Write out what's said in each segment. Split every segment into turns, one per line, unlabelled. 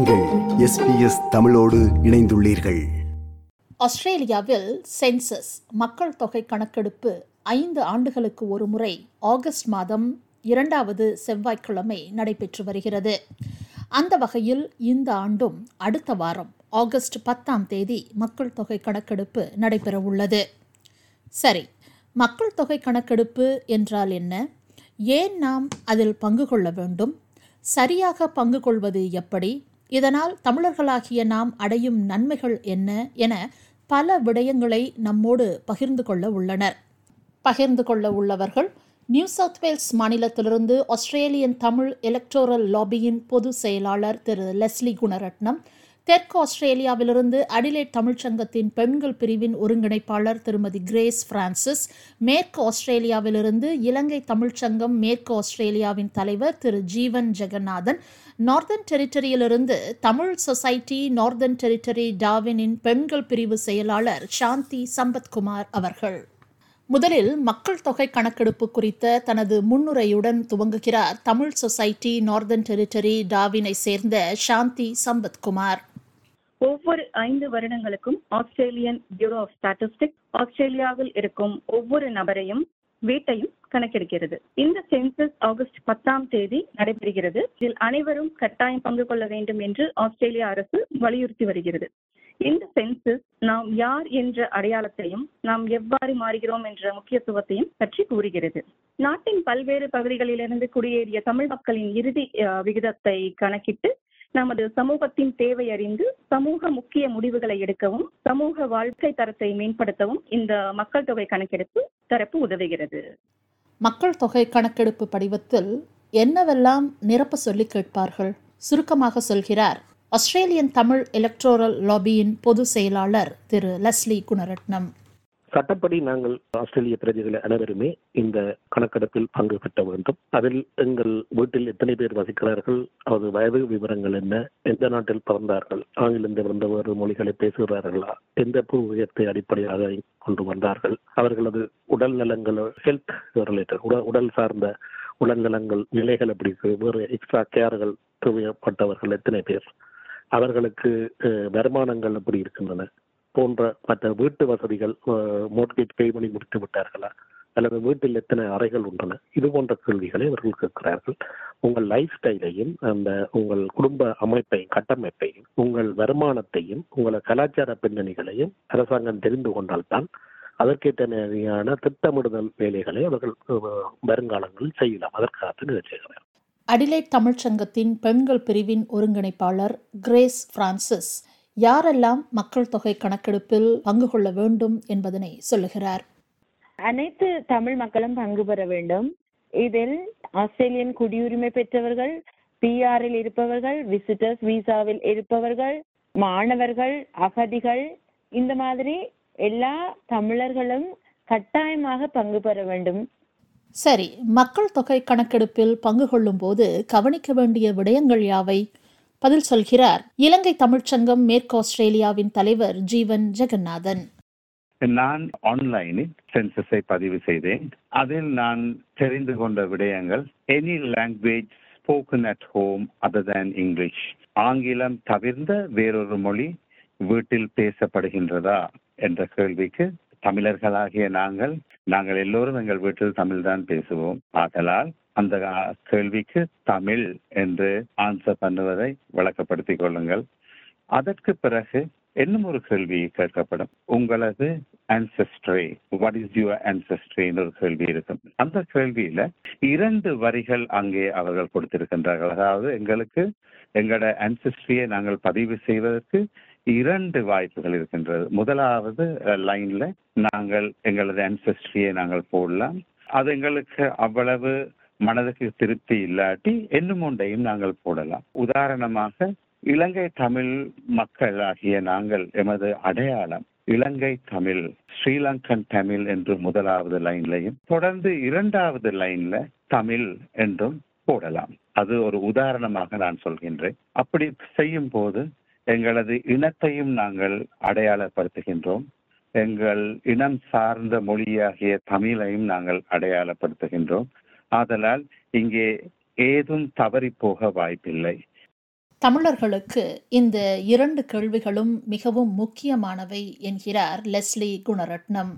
நீங்கள் எஸ்பிஎஸ் தமிழோடு இணைந்துள்ளீர்கள்
ஆஸ்திரேலியாவில் சென்சஸ் மக்கள் தொகை கணக்கெடுப்பு ஐந்து ஆண்டுகளுக்கு ஒரு முறை ஆகஸ்ட் மாதம் இரண்டாவது செவ்வாய்க்கிழமை நடைபெற்று வருகிறது அந்த வகையில் இந்த ஆண்டும் அடுத்த வாரம் ஆகஸ்ட் பத்தாம் தேதி மக்கள் தொகை கணக்கெடுப்பு நடைபெறவுள்ளது சரி மக்கள் தொகை கணக்கெடுப்பு என்றால் என்ன ஏன் நாம் அதில் பங்கு கொள்ள வேண்டும் சரியாக பங்கு கொள்வது எப்படி இதனால் தமிழர்களாகிய நாம் அடையும் நன்மைகள் என்ன என பல விடயங்களை நம்மோடு பகிர்ந்து கொள்ள உள்ளனர் பகிர்ந்து கொள்ள உள்ளவர்கள் நியூ சவுத் வேல்ஸ் மாநிலத்திலிருந்து ஆஸ்திரேலியன் தமிழ் எலக்டோரல் லாபியின் பொது செயலாளர் திரு லெஸ்லி குணரட்னம் தெற்கு ஆஸ்திரேலியாவிலிருந்து அடிலேட் தமிழ்ச்சங்கத்தின் பெண்கள் பிரிவின் ஒருங்கிணைப்பாளர் திருமதி கிரேஸ் பிரான்சிஸ் மேற்கு ஆஸ்திரேலியாவிலிருந்து இலங்கை தமிழ்ச்சங்கம் மேற்கு ஆஸ்திரேலியாவின் தலைவர் திரு ஜீவன் ஜெகநாதன் நார்தன் டெரிட்டரியிலிருந்து தமிழ் சொசைட்டி நார்தன் டெரிட்டரி டாவினின் பெண்கள் பிரிவு செயலாளர் சாந்தி சம்பத்குமார் அவர்கள் முதலில் மக்கள் தொகை கணக்கெடுப்பு குறித்த தனது முன்னுரையுடன் துவங்குகிறார் தமிழ் சொசைட்டி நார்தன் டெரிட்டரி டாவினை சேர்ந்த சாந்தி சம்பத்குமார்
ஒவ்வொரு ஐந்து வருடங்களுக்கும் ஆஸ்திரேலியன் பியூரோ ஆஃப் ஸ்டாட்டிஸ்டிக்ஸ் ஆஸ்திரேலியாவில் இருக்கும் ஒவ்வொரு நபரையும் வீட்டையும் கணக்கெடுக்கிறது இந்த சென்சஸ் ஆகஸ்ட் பத்தாம் தேதி நடைபெறுகிறது இதில் அனைவரும் கட்டாயம் பங்கு கொள்ள வேண்டும் என்று ஆஸ்திரேலிய அரசு வலியுறுத்தி வருகிறது இந்த சென்சஸ் நாம் யார் என்ற அடையாளத்தையும் நாம் எவ்வாறு மாறுகிறோம் என்ற முக்கியத்துவத்தையும் பற்றி கூறுகிறது நாட்டின் பல்வேறு பகுதிகளிலிருந்து குடியேறிய தமிழ் மக்களின் இறுதி அஹ், விகிதத்தை கணக்கிட்டு நமது சமூகத்தின் தேவை அறிந்து சமூக முக்கிய முடிவுகளை எடுக்கவும் சமூக வாழ்க்கை தரத்தை மேம்படுத்தவும் இந்த மக்கள் தொகை கணக்கெடுப்பு தரப்பு உதவுகிறது
மக்கள் தொகை கணக்கெடுப்பு படிவத்தில் என்னவெல்லாம் நிரப்ப சொல்லி கேட்பார்கள் சுருக்கமாக சொல்கிறார் ஆஸ்திரேலியன் தமிழ் எலக்ட்ரோரல் லாபியின் பொது செயலாளர் திரு லெஸ்லி குணரட்னம்
சட்டப்படி நாங்கள் ஆஸ்திரேலிய பிரஜைகள் அனைவருமே இந்த கணக்கெடுப்பில் பங்கு பெற்ற வேண்டும் அதில் எங்கள் வீட்டில் எத்தனை பேர் வசிக்கிறார்கள் அவரது வயது விவரங்கள் என்ன எந்த நாட்டில் பிறந்தார்கள் ஆங்கிலம் வந்த வேறு மொழிகளை பேசுகிறார்களா எந்த பூர்வீகத்தை அடிப்படையாக கொண்டு வந்தார்கள் அவர்களது உடல் நலங்கள் ஹெல்த் ரிலேட்டட் உடல் உடல் சார்ந்த உடல் நலங்கள் நிலைகள் எப்படி இருக்கு வேறு எக்ஸ்ட்ரா கேர்கள் தேவைப்பட்டவர்கள் எத்தனை பேர் அவர்களுக்கு அஹ், வருமானங்கள் எப்படி இருக்கின்றன போன்ற மற்ற வீட்டு வசதிகள் மோட்கேஜ் பே பண்ணி முடித்து விட்டார்களா அல்லது வீட்டில் எத்தனை அறைகள் உள்ளன இது போன்ற கேள்விகளை அவர்கள் கேட்கிறார்கள் உங்கள் லைஃப் ஸ்டைலையும் அந்த உங்கள் குடும்ப அமைப்பையும் கட்டமைப்பையும் உங்கள் வருமானத்தையும் உங்கள் கலாச்சார பின்னணிகளையும் அரசாங்கம் தெரிந்து கொண்டால்தான் அதற்கேற்ற மாதிரியான திட்டமிடுதல் வேலைகளை அவர்கள் அஹ், வருங்காலங்களில் செய்யலாம் அதற்காக நிகழ்ச்சிகிறார்
அடிலைட் தமிழ்ச்சங்கத்தின் பெண்கள் பிரிவின் ஒருங்கிணைப்பாளர் கிரேஸ் பிரான்சிஸ் யாரெல்லாம் மக்கள் தொகை கணக்கெடுப்பில் பங்கு கொள்ள வேண்டும் என்பதனை சொல்லுகிறார்
அனைத்து தமிழ் மக்களும் பங்கு பெற வேண்டும் இதில் ஆஸ்திரேலியன் குடியுரிமை பெற்றவர்கள் பிஆரில் இருப்பவர்கள் விசிட்டர்ஸ் விசாவில் இருப்பவர்கள் மாணவர்கள் அகதிகள் இந்த மாதிரி எல்லா தமிழர்களும் கட்டாயமாக பங்கு பெற வேண்டும்
சரி மக்கள் தொகை கணக்கெடுப்பில் பங்கு கொள்ளும் போது கவனிக்க வேண்டிய விடயங்கள் யாவை பதில் சொல்கிறார் இலங்கை தமிழ்ச்சங்கம் மேற்கு ஆஸ்திரேலியாவின் தலைவர் ஜீவன் ஜெகநாதன்
நான் ஆன்லைனில் சென்சஸை பதிவு செய்தேன் அதில் நான் தெரிந்து கொண்ட விடயங்கள் any language spoken at home other than English ஆங்கிலம் தவிர்ந்த வேறொரு மொழி வீட்டில் பேசப்படுகின்றதா என்ற கேள்விக்கு தமிழர்களாகிய நாங்கள் நாங்கள் எல்லோரும் எங்கள் வீட்டில் தமிழ் தான் பேசுவோம் ஆதலால் அந்த ஆ, கேள்விக்கு தமிழ் என்று ஆன்சர் பண்ணுவதை விளக்கப்படுத்திக் கொள்ளுங்கள் அதற்கு பிறகு இன்னும் ஒரு கேள்வி கேட்கப்படும் உங்களது ancestry what is your ancestry ன்னு ஒரு கேள்வி இருக்கும் அந்த கேள்வியில இரண்டு வரிகள் அங்கே அவர்கள் கொடுத்திருக்கின்றார்கள் அதாவது எங்களுக்கு எங்களோட ancestry-யை நாங்கள் பதிவு செய்வதற்கு இரண்டு வாய்ப்புகள் இருக்கின்றது முதலாவது லைன்ல நாங்கள் எங்களது ancestry-யை நாங்கள் போடலாம் அது எங்களுக்கு அவ்வளவு மனதுக்கு திருப்தி இல்லாட்டி இன்னும் ஒன்றையும் நாங்கள் போடலாம் உதாரணமாக இலங்கை தமிழ் மக்கள் ஆகிய நாங்கள் எமது அடையாளம் இலங்கை தமிழ் ஸ்ரீலங்கன் தமிழ் என்று முதலாவது லைன்லையும் தொடர்ந்து இரண்டாவது லைன்ல தமிழ் என்றும் போடலாம் அது ஒரு உதாரணமாக நான் சொல்கின்றேன் அப்படி செய்யும் போது எங்களது இனத்தையும் நாங்கள் அடையாளப்படுத்துகின்றோம் எங்கள் இனம் சார்ந்த மொழியாகிய தமிழையும் நாங்கள் அடையாளப்படுத்துகின்றோம் ஆதலால் இங்கே ஏதும் தவறி போக வாய்ப்பில்லை
தமிழர்களுக்கு இந்த இரண்டு கேள்விகளும் மிகவும் முக்கியமானவை என்கிறார் லெஸ்லி குணரட்னம்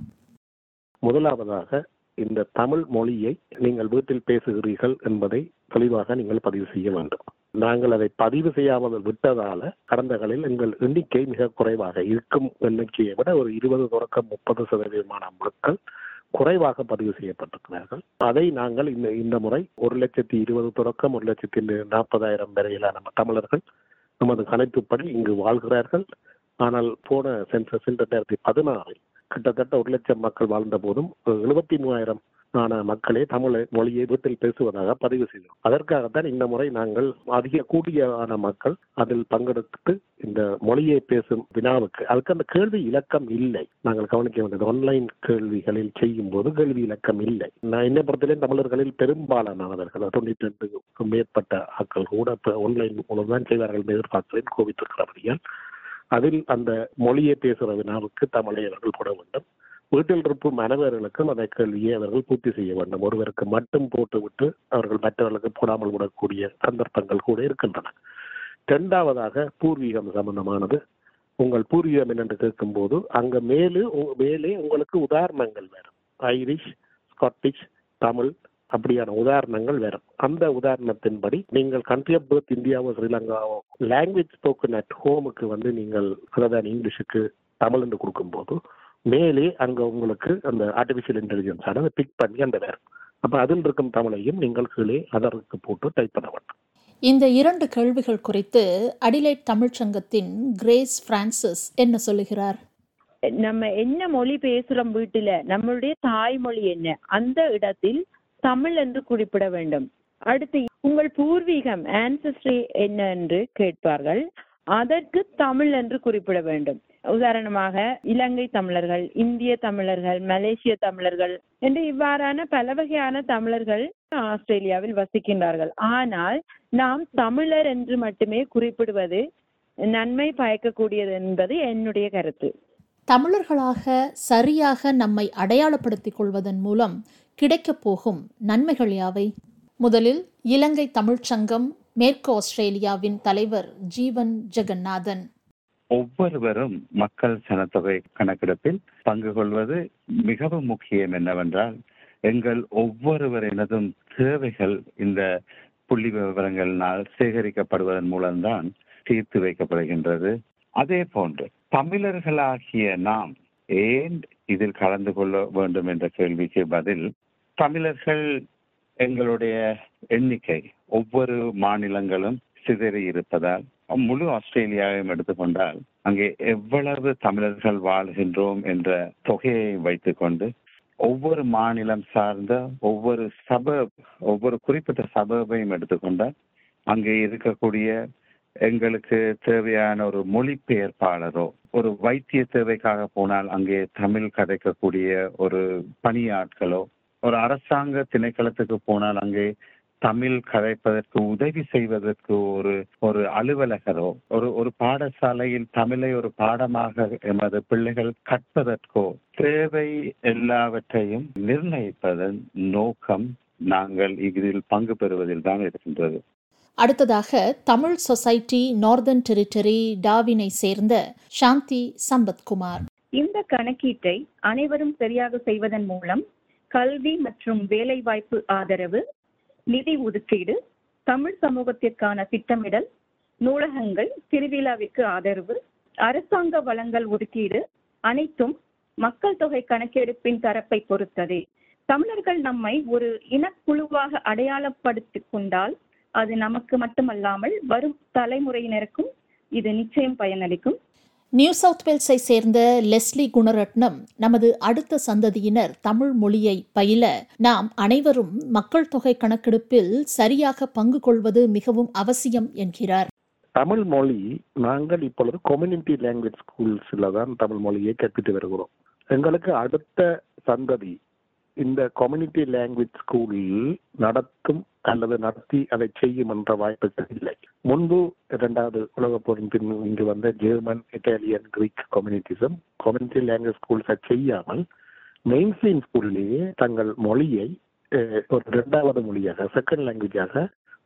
முதலாவதாக இந்த தமிழ் மொழியை நீங்கள் வீட்டில் பேசுகிறீர்கள் என்பதை தெளிவாக நீங்கள் பதிவு செய்ய வேண்டும் நாங்கள் அதை பதிவு செய்யாமல் விட்டதால கடந்த காலில் எங்கள் எண்ணிக்கை மிக குறைவாக இருக்கும் எண்ணிக்கையை விட ஒரு இருபது தொடக்கம் முப்பது சதவீதமான மக்கள் குறைவாக பதிவு செய்யப்பட்டிருக்கிறார்கள் அதை நாங்கள் இந்த இந்த முறை ஒரு லட்சத்தி இருபது தொடக்கம் ஒரு லட்சத்தி நாற்பதாயிரம் வரையிலான தமிழர்கள் நமது கணிப்புப்படி இங்கு வாழ்கிறார்கள் ஆனால் போன சென்சஸ் இரண்டாயிரத்தி பதினாறில் கிட்டத்தட்ட ஒரு லட்சம் மக்கள் வாழ்ந்த போதும் எழுபத்தி மூவாயிரம் ஆன மக்களே தமிழ் மொழியை வீட்டில் பேசுவதாக பதிவு செய்தோம் அதற்காகத்தான் இந்த முறை நாங்கள் அதிக கூடியான மக்கள் அதில் பங்கெடுத்து இந்த மொழியை பேசும் வினாவுக்கு அதுக்கு அந்த கேள்வி இலக்கம் இல்லை நாங்கள் கவனிக்க வேண்டியது ஆன்லைன் கேள்விகளில் செய்யும் போது கேள்வி இலக்கம் இல்லை நான் என்ன பொறுத்தவரை தமிழர்களில் பெரும்பாலானவர்கள் தொண்ணூற்றி ரெண்டுக்கும் மேற்பட்ட ஆட்கள் கூட ஆன்லைன் மூலம் தான் செய்வார்கள் எதிர்பார்க்கிறேன் கோவித்திருக்கிறபடியால் அதில் அந்த மொழியை பேசுகிற வினாவுக்கு தமிழை அவர்கள் போட வேண்டும் வீட்டில் இருக்கும் அனைவர்களுக்கும் அதை கேள்வியை அவர்கள் பூர்த்தி செய்ய வேண்டும் ஒருவருக்கு மட்டும் போட்டுவிட்டு அவர்கள் மற்றவர்களுக்கு போடாமல் விடக்கூடிய சந்தர்ப்பங்கள் கூட இருக்கின்றன இரண்டாவதாக பூர்வீகம் சம்பந்தமானது உங்கள் பூர்வீகம் என்னென்று கேட்கும்போது அங்க மேலே மேலே உங்களுக்கு உதாரணங்கள் வரும் ஐரிஷ் ஸ்காட்டிஷ் தமிழ் அப்படியான உதாரணங்கள் வரும் அந்த உதாரணத்தின்படி நீங்கள் கண்ட்ரி ஆஃப் பர்த் இந்தியாவோ ஸ்ரீலங்காவோ லாங்குவேஜ் ஸ்போக்கன் அட் ஹோமுக்கு வந்து நீங்கள் அதாவது இங்கிலீஷுக்கு தமிழ் என்று கொடுக்கும்போது மேலே அங்க உங்களுக்கு அந்த ஆர்டிபிஷியல் இன்டெலிஜென்ஸ் ஆனது பிக் பண்ணி அந்த வரும் அப்ப அதில் இருக்கும் தமிழையும் நீங்கள் கீழே அதற்கு போட்டு டைப் பண்ண வேண்டும்
இந்த இரண்டு கேள்விகள் குறித்து அடிலைட் தமிழ்ச்சங்கத்தின் கிரேஸ் பிரான்சிஸ் என்ன சொல்லுகிறார்
நம்ம என்ன மொழி பேசுறோம் வீட்டுல நம்மளுடைய தாய்மொழி என்ன அந்த இடத்தில் தமிழ் என்று குறிப்பிட வேண்டும் அடுத்து உங்கள் பூர்வீகம் ஆன்சஸ்ட்ரி என்ன என்று கேட்பார்கள் அதற்கு தமிழ் என்று குறிப்பிட வேண்டும் உதாரணமாக இலங்கை தமிழர்கள் இந்திய தமிழர்கள் மலேசிய தமிழர்கள் என்று இவ்வாறான பல வகையான தமிழர்கள் ஆஸ்திரேலியாவில் வசிக்கின்றார்கள் ஆனால் நாம் தமிழர் என்று மட்டுமே குறிப்பிடுவது நன்மை பயக்கக்கூடியது என்பது என்னுடைய கருத்து
தமிழர்களாக சரியாக நம்மை அடையாளப்படுத்திக் கொள்வதன் மூலம் கிடைக்கப் போகும் நன்மைகள் யாவை முதலில் இலங்கை தமிழ்ச்சங்கம் மேற்கு ஆஸ்திரேலியாவின் தலைவர் ஜீவன் ஜெகநாதன்
ஒவ்வொருவரும் மக்கள் சனத்தொகை கணக்கெடுப்பில் பங்கு கொள்வது மிகவும் முக்கியம் என்னவென்றால் எங்கள் ஒவ்வொருவரினதும் தேவைகள் இந்த புள்ளி விவரங்களினால் சேகரிக்கப்படுவதன் மூலம்தான் தீர்த்து வைக்கப்படுகின்றது அதே போன்று தமிழர்களாகிய நாம் ஏன் இதில் கலந்து கொள்ள வேண்டும் என்ற கேள்விக்கு பதில் தமிழர்கள் எங்களுடைய எண்ணிக்கை ஒவ்வொரு மாநிலங்களும் சிதறி இருப்பதால் முழு ஆஸ்திரேலியாவையும் எடுத்துக்கொண்டால் அங்கே எவ்வளவு தமிழர்கள் வாழ்கின்றோம் என்ற தொகையை வைத்துக்கொண்டு ஒவ்வொரு மாநிலம் சார்ந்த ஒவ்வொரு சபப் ஒவ்வொரு குறிப்பிட்ட சபபையும் எடுத்துக்கொண்டால் அங்கே இருக்கக்கூடிய எங்களுக்கு தேவையான ஒரு மொழிபெயர்ப்பாளரோ ஒரு வைத்திய தேவைக்காக போனால் அங்கே தமிழ் கதைக்கக்கூடிய ஒரு பணியாட்களோ ஒரு அரசாங்க திணைக்களத்துக்கு போனால் அங்கே தமிழ் கதைப்பதற்கு உதவி செய்வதற்கு ஒரு ஒரு அலுவலகரோ ஒரு ஒரு பாடசாலையில் தமிழை ஒரு பாடமாக எமது பிள்ளைகள் கற்பதற்கோ தேவை எல்லாவற்றையும் நிர்ணயிப்பதன் நோக்கம் நாங்கள் இதில் பங்கு பெறுவதில் தான் இருக்கின்றது
அடுத்ததாக தமிழ் சொசைட்டி நார்தன் டெரிட்டரி டாவினை சேர்ந்த சாந்தி சம்பத்குமார்
இந்த கணக்கீட்டை அனைவரும் சரியாக செய்வதன் மூலம் கல்வி மற்றும் வேலைவாய்ப்பு ஆதரவு நிதி ஒதுக்கீடு தமிழ் சமூகத்திற்கான திட்டமிடல் நூலகங்கள் திருவிழாவிற்கு ஆதரவு அரசாங்க வளங்கள் ஒதுக்கீடு அனைத்தும் மக்கள் தொகை கணக்கெடுப்பின் தரப்பை பொறுத்ததே தமிழர்கள் நம்மை ஒரு இனக்குழுவாக அடையாளப்படுத்திக் கொண்டால் அது நமக்கு மட்டுமல்லாமல் வரும் தலைமுறையினருக்கும் இது நிச்சயம் பயனளிக்கும்
நியூ சவுத் வேல்ஸை சேர்ந்த லெஸ்லி குணரட்னம் நமது அடுத்த சந்ததியினர் தமிழ் மொழியை பயில நாம் அனைவரும் மக்கள் தொகை கணக்கெடுப்பில் சரியாக பங்கு கொள்வது மிகவும் அவசியம் என்கிறார்
தமிழ் மொழி நாங்கள் இப்பொழுது கம்யூனிட்டி லாங்குவேஜ் ஸ்கூல்ஸ்ல தான் தமிழ் மொழியை கற்பித்து வருகிறோம் எங்களுக்கு அடுத்த சந்ததி இந்த கம்யூனிட்டி லாங்குவேஜ் ஸ்கூலில் நடத்தும் அல்லது நடத்தி அதை செய்யும் என்ற வாய்ப்புகள் இல்லை முன்பு இரண்டாவது உலகப் போரின் பின் இங்கு வந்த ஜெர்மன் இட்டாலியன் கிரீக் கம்யூனிட்டிஸும் கம்யூனிட்டி லாங்குவேஜ் ஸ்கூல்ஸை செய்யாமல் மெயின் ஸ்ட்ரீம் ஸ்கூல்லேயே தங்கள் மொழியை ஒரு இரண்டாவது மொழியாக செகண்ட் லாங்குவேஜாக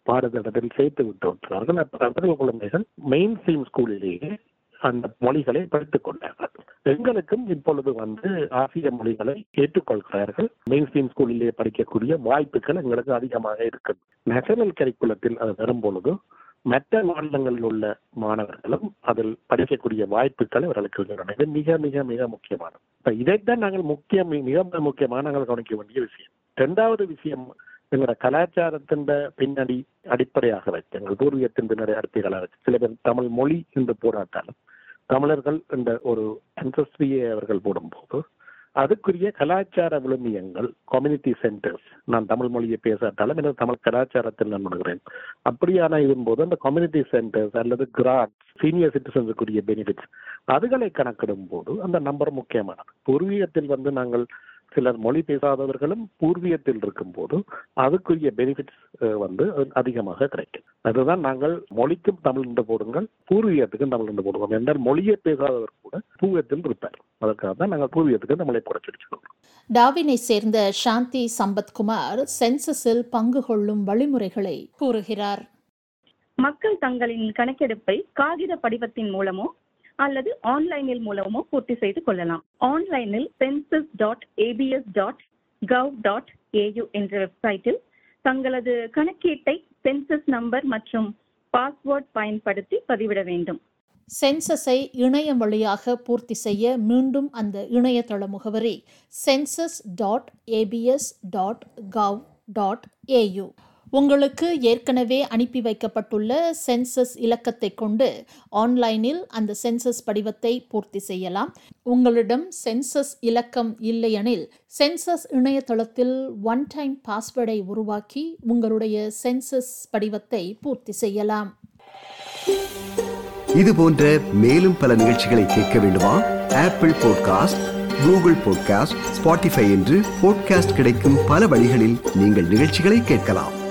பாடத்திட்டத்தில் சேர்த்து விட்டு விட்டார்கள் அப்ப அந்த குழந்தைகள் மெயின் ஸ்ட்ரீம் ஸ்கூலிலேயே அந்த மொழிகளை படித்துக் கொண்டார்கள் எங்களுக்கும் இப்பொழுது வந்து ஆசிய மொழிகளை ஏற்றுக்கொள்கிறார்கள் மெயின் ஸ்ட்ரீம் ஸ்கூலிலே படிக்கக்கூடிய வாய்ப்புகள் எங்களுக்கு அதிகமாக இருக்குது நேஷனல் கரிக்குலத்தில் அது வரும்பொழுது மற்ற மாநிலங்களில் உள்ள மாணவர்களும் அதில் படிக்கக்கூடிய வாய்ப்புகள் இவர்களுக்கு இருக்கின்றன இது மிக மிக மிக முக்கியமானது இப்ப இதைத்தான் நாங்கள் முக்கியம் மிக மிக முக்கியமாக நாங்கள் கவனிக்க வேண்டிய விஷயம் இரண்டாவது விஷயம் எங்களோட கலாச்சாரத்தின் பின்னணி அடிப்படையாக வைத்து எங்கள் பூர்வீகத்தின் பின்னணி அடிப்படையாக வச்சு சில பேர் தமிழ் மொழி என்று போராட்டாலும் தமிழர்கள் என்ற ஒரு அன்சஸ்ட்ரியை அவர்கள் போடும்போது அதுக்குரிய கலாச்சார விழுமியங்கள் கம்யூனிட்டி சென்டர்ஸ் நான் தமிழ் மொழியை பேசாட்டாலும் எனக்கு தமிழ் கலாச்சாரத்தில் நான் உணர்கிறேன் அப்படியான இருக்கும்போது அந்த கம்யூனிட்டி சென்டர்ஸ் அல்லது கிராண்ட் சீனியர் சிட்டிசன்ஸுக்குரிய பெனிஃபிட்ஸ் அதுகளை கணக்கிடும் போது அந்த நம்பர் முக்கியமானது பூர்வீகத்தில் வந்து நாங்கள் சிலர் மொழி பேசாதவர்களும் பூர்வீகத்தில் இருக்கும்போது அதுக்குரிய பெனிஃபிட்ஸ் வந்து அதிகமாக கிடைக்கும் அதுதான் நாங்கள் மொழிக்கும் தமிழ் என்று போடுங்கள் பூர்வீகத்துக்கும் தமிழ் என்று போடுவோம் என்றால் மொழியை பேசாதவர் கூட பூர்வீகத்தில் இருப்பார் அதற்காக தான் நாங்கள் பூர்வீகத்துக்கு தமிழை குறைச்சிருக்கிறோம்
டாவினை சேர்ந்த சாந்தி சம்பத்குமார் சென்சஸில் பங்கு கொள்ளும் வழிமுறைகளை கூறுகிறார்
மக்கள் தங்களின் கணக்கெடுப்பை காகித படிவத்தின் மூலமோ அல்லது ஆன்லைனில் மூலமோ பூர்த்தி செய்து கொள்ளலாம் ஆன்லைனில் census dot ABS dot gov dot AU என்ற வெப்சைட்டில் தங்களது கணக்கீட்டை சென்சஸ் நம்பர் மற்றும் பாஸ்வேர்ட் பயன்படுத்தி பதிவிட வேண்டும்
சென்சஸை இணையம் வழியாக பூர்த்தி செய்ய மீண்டும் அந்த இணையதள முகவரி census dot ABS dot gov dot AU உங்களுக்கு ஏற்கனவே அனுப்பி வைக்கப்பட்டுள்ள சென்சஸ் இலக்கத்தை கொண்டு ஆன்லைனில் அந்த சென்சஸ் படிவத்தை பூர்த்தி செய்யலாம் உங்களிடம் சென்சஸ் இலக்கம் இல்லையெனில் சென்சஸ் இணையதளத்தில் ஒன் டைம் பாஸ்வேர்டை உருவாக்கி உங்களுடைய சென்சஸ் படிவத்தை பூர்த்தி செய்யலாம்
இது போன்ற மேலும் பல நிகழ்ச்சிகளை கேட்க வேண்டுமா Apple podcast Google podcast Spotify என்று பாட்காஸ்ட் கிடைக்கும் பல வழிகளில் நீங்கள் நிகழ்ச்சிகளை கேட்கலாம்